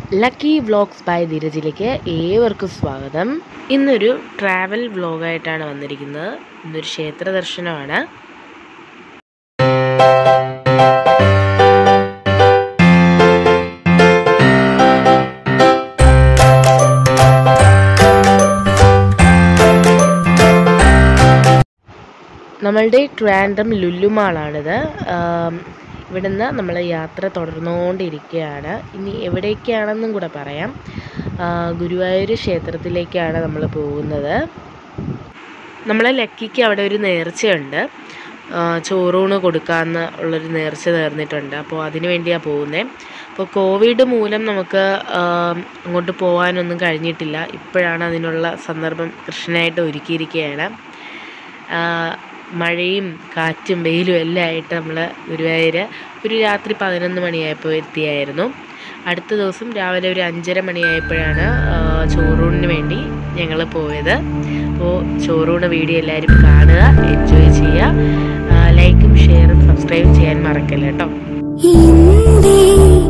lucky vlogs by ധീരജിലേക്ക് ഏവർക്കും സ്വാഗതം ഇന്നൊരു ട്രാവൽ വ്ളോഗായിട്ടാണ് വന്നിരിക്കുന്നത് ഇന്നൊരു ക്ഷേത്ര ദർശനമാണ് നമ്മളുടെ ട്രാൻഡം ലുല്ലുമാളാണിത് ആം, ഇവിടുന്ന് നമ്മൾ യാത്ര തുടർന്നുകൊണ്ടിരിക്കുകയാണ് ഇനി എവിടേക്കാണെന്നും കൂടെ പറയാം ആ, ഗുരുവായൂർ ക്ഷേത്രത്തിലേക്കാണ് നമ്മൾ പോകുന്നത് നമ്മളെ ലക്കിക്ക് അവിടെ ഒരു നേർച്ചയുണ്ട് ആ, ചോറൂണ് കൊടുക്കാമെന്ന് ഉള്ളൊരു നേർച്ച നേർന്നിട്ടുണ്ട് അപ്പോൾ അതിന് വേണ്ടിയാണ് പോകുന്നത് അപ്പോൾ കോവിഡ് മൂലം നമുക്ക് ആ, അങ്ങോട്ട് പോകാനൊന്നും കഴിഞ്ഞിട്ടില്ല ഇപ്പോഴാണ് അതിനുള്ള സന്ദർഭം കൃഷ്ണനായിട്ട് ഒരുക്കിയിരിക്കുകയാണ് ആ, മഴയും കാറ്റും വെയിലും എല്ലാം ആയിട്ട് നമ്മൾ ഗുരുവായൂർ ഒരു രാത്രി പതിനൊന്ന് മണിയായപ്പോൾ എത്തിയായിരുന്നു അടുത്ത ദിവസം രാവിലെ ഒരു അഞ്ചര മണിയായപ്പോഴാണ് ആ, ചോറൂണിന് വേണ്ടി ഞങ്ങൾ പോയത് അപ്പോൾ ചോറൂണ് വീഡിയോ എല്ലാവരും കാണുക എൻജോയ് ചെയ്യുക ലൈക്കും ഷെയറും സബ്സ്ക്രൈബും ചെയ്യാൻ മറക്കല്ല കേട്ടോ ഇന്ത്യേ